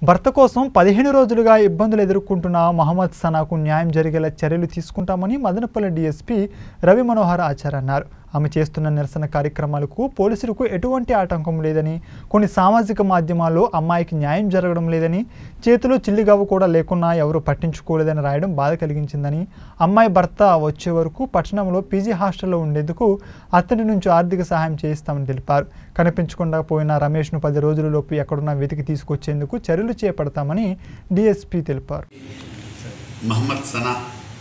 భర్త కోసం పదిహేను రోజులుగా ఇబ్బందులు ఎదుర్కొంటున్న మహమ్మద్ సనాకు న్యాయం జరిగేలా చర్యలు తీసుకుంటామని మదనపల్లి డీఎస్పీ రవి మనోహర్ ఆచార్ అన్నారు ఆమె చేస్తున్న నిరసన కార్యక్రమాలకు పోలీసులకు ఎటువంటి ఆటంకం లేదని కొన్ని సామాజిక మాధ్యమాల్లో అమ్మాయికి న్యాయం జరగడం లేదని చేతిలో చిల్లిగవ్వ కూడా లేకున్నా ఎవరు పట్టించుకోలేదని రాయడం బాధ కలిగించిందని అమ్మాయి భర్త వచ్చే వరకు పట్టణంలో పీజీ హాస్టల్లో ఉండేందుకు అతడి నుంచి ఆర్థిక సహాయం చేయిస్తామని తెలిపారు కనిపించకుండా పోయిన రమేష్ను పది రోజులలోపు ఎక్కడున్నా వెతికి తీసుకొచ్చేందుకు చర్యలు చేపడతామని డీఎస్పీ తెలిపారు మహమ్మద్ సనా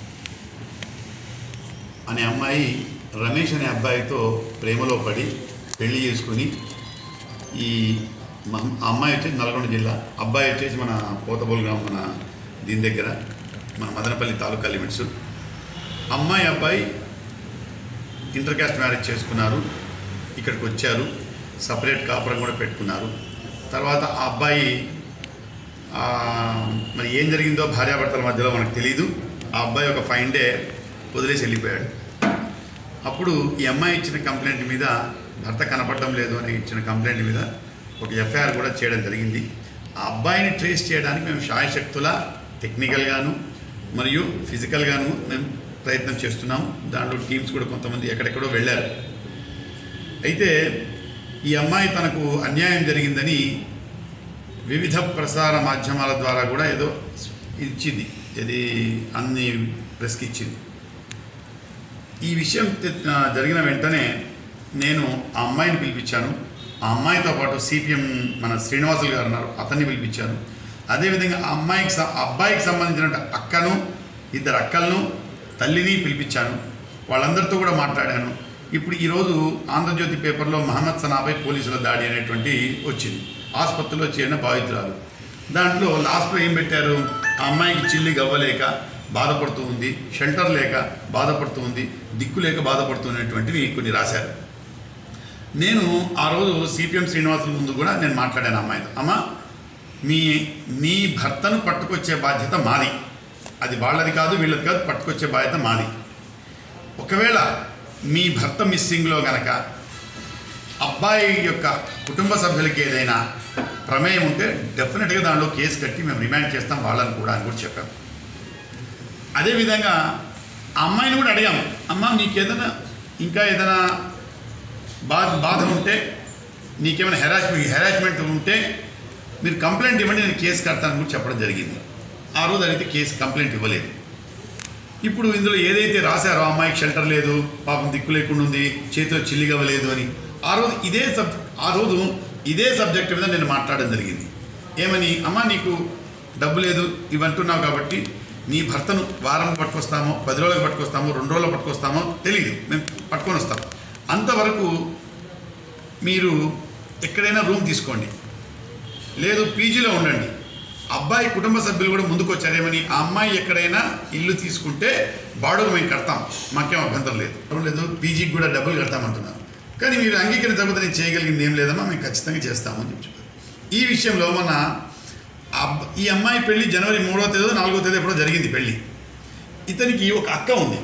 అనే అమ్మాయి రమేష్ అనే అబ్బాయితో ప్రేమలో పడి పెళ్లి చేసుకుని ఈ మహ- ఆ అమ్మాయి వచ్చేసి నల్గొండ జిల్లా అబ్బాయి వచ్చేసి మన పోతబోలు గ్రామం మన దీని దగ్గర మన మదనపల్లి తాలూకా లిమిట్స్ అమ్మాయి అబ్బాయి ఇంటర్ కాస్ట్ మ్యారేజ్ చేసుకున్నారు ఇక్కడికి వచ్చారు సపరేట్ కాపురం కూడా పెట్టుకున్నారు తర్వాత ఆ అబ్బాయి ఆ, మరి ఏం జరిగిందో భార్యాభర్తల మధ్యలో మనకు తెలియదు ఆ అబ్బాయి ఒక ఫైవ్ డే వదిలేసి వెళ్ళిపోయాడు అప్పుడు ఈ అమ్మాయి ఇచ్చిన కంప్లైంట్ మీద భర్త కనపడడం లేదు అని ఇచ్చిన కంప్లైంట్ మీద ఒక ఎఫ్ఐఆర్ కూడా చేయడం జరిగింది ఆ అబ్బాయిని ట్రేస్ చేయడానికి మేము శాయశక్తుల టెక్నికల్గాను మరియు ఫిజికల్గాను మేము ప్రయత్నం చేస్తున్నాము దాంట్లో టీమ్స్ కూడా కొంతమంది ఎక్కడెక్కడో వెళ్ళారు అయితే ఈ అమ్మాయి తనకు అన్యాయం జరిగిందని వివిధ ప్రసార మాధ్యమాల ద్వారా కూడా ఏదో ఇచ్చింది ఇది అన్ని ప్రెస్కి ఇచ్చింది ఈ విషయం తె- ఆ, జరిగిన వెంటనే నేను ఆ అమ్మాయిని పిలిపించాను ఆ అమ్మాయితో పాటు సిపిఎం మన శ్రీనివాసులు గారు ఉన్నారు అతన్ని పిలిపించాను అదేవిధంగా ఆ అమ్మాయికి స- ఆ అబ్బాయికి సంబంధించిన అక్కను ఇద్దరు అక్కలను తల్లిని పిలిపించాను వాళ్ళందరితో కూడా మాట్లాడాను ఇప్పుడు ఈరోజు ఆంధ్రజ్యోతి పేపర్లో మహమ్మద్ సనాపై పోలీసుల దాడి అనేటువంటి వచ్చింది ఆసుపత్రిలో చేరిన బాధితురాలు దాంట్లో లాస్ట్లో ఏం పెట్టారు ఆ అమ్మాయికి చిల్లి గవ్వలేక బాధపడుతూ ఉంది షెల్టర్ లేక బాధపడుతూ ఉంది దిక్కు లేక బాధపడుతున్నటువంటివి కొన్ని రాశారు నేను ఆ రోజు సిపిఎం శ్రీనివాసుల ముందు కూడా నేను మాట్లాడాను అమ్మాయితో అమ్మ మీ నీ భర్తను పట్టుకొచ్చే బాధ్యత మాది అది వాళ్ళది కాదు వీళ్ళది కాదు పట్టుకొచ్చే బాధ్యత మాది ఒకవేళ మీ భర్త మిస్సింగ్లో గనక అబ్బాయి యొక్క కుటుంబ సభ్యులకి ఏదైనా ప్రమేయం ఉంటే డెఫినెట్గా దానిలో కేసు కట్టి మేము రిమాండ్ చేస్తాం వాళ్ళని కూడా అని కూడా చెప్పాము అదేవిధంగా ఆ అమ్మాయిని కూడా అడిగాము అమ్మ నీకు ఏదైనా ఇంకా ఏదైనా బాధ బాధ ఉంటే నీకేమైనా హెరాస్మెంట్ హెరాస్మెంట్ ఉంటే మీరు కంప్లైంట్ ఇవ్వండి నేను కేసు కడతాను కూడా చెప్పడం జరిగింది ఆ రోజు అయితే కేసు కంప్లైంట్ ఇవ్వలేదు ఇప్పుడు ఇందులో ఏదైతే రాశారో ఆ అమ్మాయికి షెల్టర్ లేదు పాపం దిక్కు లేకుండా ఉంది చేతిలో చిల్లిగవ్వలేదు అని ఆ రోజు ఇదే సబ్ ఆ రోజు ఇదే సబ్జెక్ట్ మీద నేను మాట్లాడడం జరిగింది ఏమని అమ్మ నీకు డబ్బు లేదు ఇవంటున్నావు కాబట్టి నీ భర్తను వారం పట్టుకొస్తామో పది రోజులకు పట్టుకొస్తామో రెండు రోజులు పట్టుకొస్తామో తెలియదు మేము పట్టుకొని వస్తాం అంతవరకు మీరు ఎక్కడైనా రూమ్ తీసుకోండి లేదు పీజీలో ఉండండి అబ్బాయి కుటుంబ సభ్యులు కూడా ముందుకు వచ్చారేమని ఆ అమ్మాయి ఎక్కడైనా ఇల్లు తీసుకుంటే బాడుగ మేము కడతాం మాకేం అభ్యంతరం లేదు ఎవరు లేదు పీజీకి కూడా డబ్బులు కడతామంటున్నారు కానీ మీరు అంగీకరించకపోతే నేను చేయగలిగింది ఏం లేదమ్మా మేము ఖచ్చితంగా చేస్తామని చెప్పి చెప్పారు ఈ విషయంలో మన అబ్- ఈ అమ్మాయి పెళ్లి జనవరి మూడో తేదీ నాలుగో తేదీ ఎప్పుడో జరిగింది పెళ్లి ఇతనికి ఒక అక్క ఉంది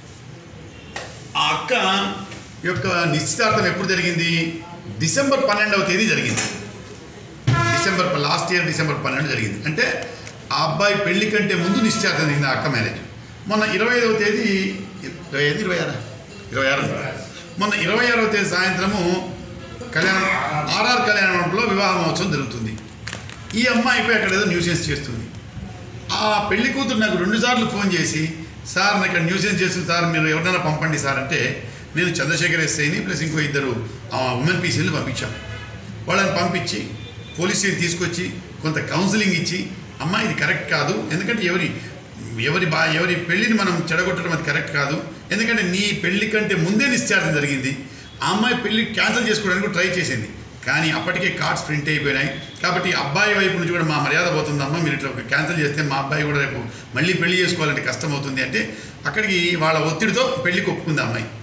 ఆ అక్క యొక్క నిశ్చితార్థం ఎప్పుడు జరిగింది డిసెంబర్ పన్నెండవ తేదీ జరిగింది డిసెంబర్ లాస్ట్ ఇయర్ డిసెంబర్ పన్నెండు జరిగింది అంటే ఆ అబ్బాయి పెళ్లి కంటే ముందు నిశ్చయార్థం జరిగింది ఆ అక్క మ్యారేజ్ మొన్న ఇరవై ఐదవ తేదీ ఇరవై ఐదు ఇరవై ఆరా ఇరవై ఆరు మొన్న ఇరవై ఆరవ తేదీ సాయంత్రము కళ్యాణం ఆర్ఆర్ కళ్యాణ మండపంలో వివాహ మహోత్సవం జరుగుతుంది ఈ అమ్మాయిపై అక్కడ ఏదో న్యూసెన్స్ చేస్తుంది ఆ పెళ్లి కూతురు నాకు రెండుసార్లు ఫోన్ చేసి సార్ నాకు ఇక్కడ న్యూసెన్స్ చేస్తుంది సార్ మీరు ఎవరినైనా పంపండి సార్ అంటే నేను చంద్రశేఖర్ ఎస్ఐని ప్లస్ ఇంకో ఇద్దరు ఉమెన్ పీసీలు పంపించాం వాళ్ళని పంపించి పోలీస్ స్టేషన్ తీసుకొచ్చి కొంత కౌన్సిలింగ్ ఇచ్చి అమ్మా ఇది కరెక్ట్ కాదు ఎందుకంటే ఎవరి ఎవరి బా ఎవరి పెళ్ళిని మనం చెడగొట్టడం అది కరెక్ట్ కాదు ఎందుకంటే నీ పెళ్లి కంటే ముందే నిశ్చార్థం జరిగింది ఆ అమ్మాయి పెళ్లి క్యాన్సిల్ చేసుకోవడానికి కూడా ట్రై చేసింది కానీ అప్పటికే కార్డ్స్ ప్రింట్ అయిపోయినాయి కాబట్టి అబ్బాయి వైపు నుంచి కూడా మా మర్యాద పోతుందమ్మా మీరు ఇట్లా క్యాన్సిల్ చేస్తే మా అబ్బాయి కూడా రేపు మళ్ళీ పెళ్లి చేసుకోవాలంటే కష్టం అవుతుంది అంటే అక్కడికి వాళ్ళ ఒత్తిడితో పెళ్లికి ఒప్పుకుంది ఆ అమ్మాయి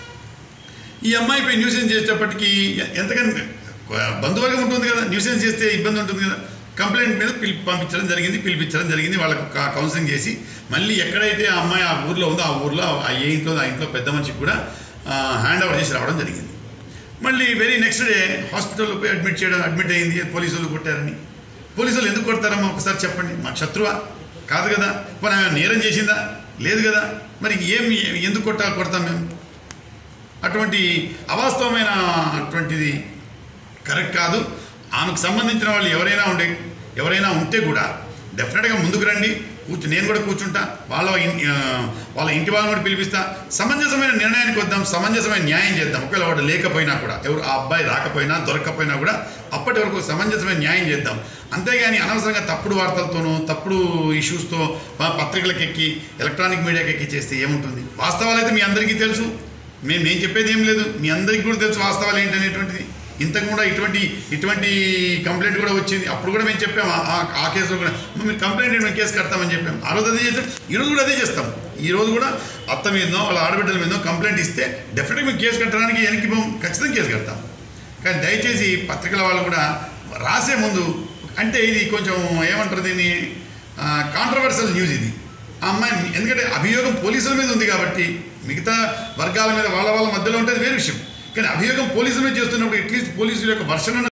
ఈ అమ్మాయిపై న్యూసెన్స్ చేసేటప్పటికి ఎంతకన్నా బంధువర్గం ఉంటుంది కదా న్యూసెన్స్ చేస్తే ఇబ్బంది ఉంటుంది కదా కంప్లైంట్ మీద పిలి పంపించడం జరిగింది పిలిపించడం జరిగింది వాళ్ళకు కా- కౌన్సిలింగ్ చేసి మళ్ళీ ఎక్కడైతే ఆ అమ్మాయి ఆ ఊర్లో ఉందో ఆ ఊర్లో ఆ ఏ ఇంట్లో ఆ ఇంట్లో పెద్ద మనిషికి కూడా హ్యాండ్ ఓవర్ చేసి రావడం జరిగింది మళ్ళీ వెరీ నెక్స్ట్ డే హాస్పిటల్లో పోయి అడ్మిట్ చేయడం అడ్మిట్ అయింది పోలీసులు కొట్టారని పోలీసులు ఎందుకు కొడతారమ్మా ఒకసారి చెప్పండి మా శత్రువా కాదు కదా పోనీ ఆమె నేరం చేసిందా లేదు కదా మరి ఏం ఎందుకు కొట్టా కొడతాం మేము అటువంటి అవాస్తవమైన అటువంటిది కరెక్ట్ కాదు ఆమెకు సంబంధించిన వాళ్ళు ఎవరైనా ఉండే ఎవరైనా ఉంటే కూడా డెఫినెట్గా ముందుకు రండి కూర్చు నేను కూడా కూర్చుంటా వాళ్ళ ఇన్- ఆ, వాళ్ళ ఇంటి వాళ్ళని కూడా పిలిపిస్తా సమంజసమైన నిర్ణయానికి వద్దాం సమంజసమైన న్యాయం చేద్దాం ఒకవేళ వాడు లేకపోయినా కూడా ఎవరు ఆ అబ్బాయి రాకపోయినా దొరకకపోయినా కూడా అప్పటి వరకు సమంజసమైన న్యాయం చేద్దాం అంతేగాని అనవసరంగా తప్పుడు వార్తలతోనూ తప్పుడు ఇష్యూస్తో పత్రికలకు ఎక్కి ఎలక్ట్రానిక్ మీడియాకి ఎక్కి చేస్తే ఏముంటుంది వాస్తవాలు అయితే మీ అందరికీ తెలుసు మేము నేను చెప్పేది ఏం లేదు మీ అందరికీ కూడా తెలుసు వాస్తవాలు ఏంటనేటువంటిది ఇంతకు కూడా ఇటువంటి ఇటువంటి కంప్లైంట్ కూడా వచ్చింది అప్పుడు కూడా మేము చెప్పాము ఆ- ఆ- ఆ కేసులో కూడా "అమ్మ, మీరు కంప్లైంట్ ఏంటి? మేము కేసు కడతామని చెప్పాము ఆ రోజు అదే చేస్తాం ఈ రోజు కూడా అదే చేస్తాం ఈ రోజు కూడా అత్త మీదనో వాళ్ళ ఆడబిడ్డల మీదనో కంప్లైంట్ ఇస్తే డెఫినెట్గా మేము కేసు కట్టడానికి వెనక్కి పోం ఖచ్చితంగా కేసు కడతాం కానీ దయచేసి పత్రికల వాళ్ళు కూడా రాసే ముందు అంటే ఇది కొంచెం ఏమంటారు దీన్ని కాంట్రవర్సల్ న్యూస్ ఇది ఆ అమ్మాయి ఎందుకంటే అభియోగం పోలీసుల మీద ఉంది కాబట్టి మిగతా వర్గాల మీద వాళ్ళ వాళ్ళ మధ్యలో ఉంటే అది వేరే విషయం కానీ అభియోగం పోలీసుల మీద చేస్తున్నప్పుడు అట్లీస్ట్ పోలీసుల యొక్క వర్షణ